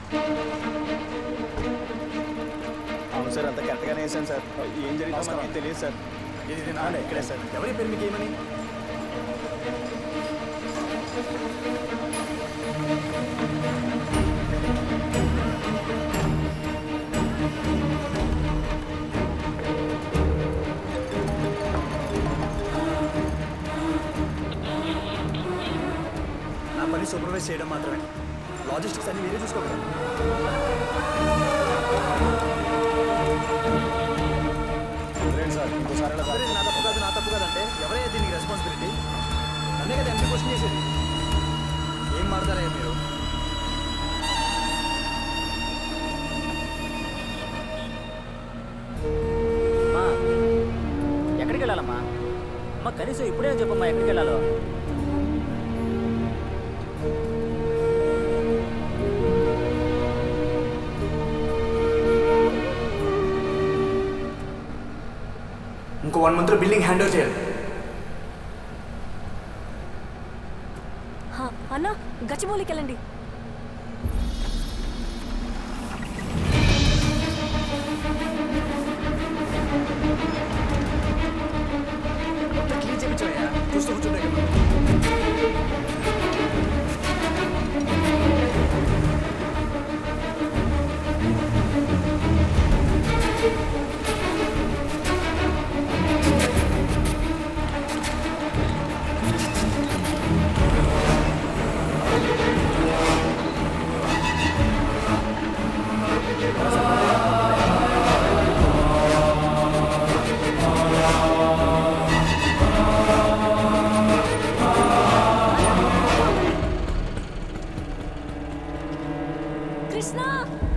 అవును సార్ అంత కరెక్ట్గానే వేసాను సార్ ఏం జరిగిందో మనకి తెలియదు సార్ ఇది నానే ఇక్కడే సార్ ఎవరి పేరు మీకు ఏమని నా పని సూపర్వైజ్ చేయడం మాత్రమే లాజిస్టిక్స్ అన్ని మీరే చూసుకోగలరు వదిలేండి సార్ ఇంకోసారి అలా అదే నా తప్పు కాదు నా తప్పు కాదంటే ఎవరైనా దీనికి రెస్పాన్సిబిలిటీ నన్నే కదా ఎంపీ క్వశ్చన్ చేసేది ఏం మాడతారయ్యా మీరు అమ్మా ఎక్కడికి వెళ్ళాలమ్మా అమ్మ కనీసం ఇప్పుడే చెప్పమ్మా ఎక్కడికి వెళ్ళాలో ఇంకో వన్ మంత్లో బిల్డింగ్ హ్యాండ్ ఓవర్ చేయాలి హా, అన్న గచ్చిబౌలికి వెళ్ళండి మొత్తం క్లీన్ చేయించాయా చూస్తూ కూర్చుంటే కదా కృష్ణ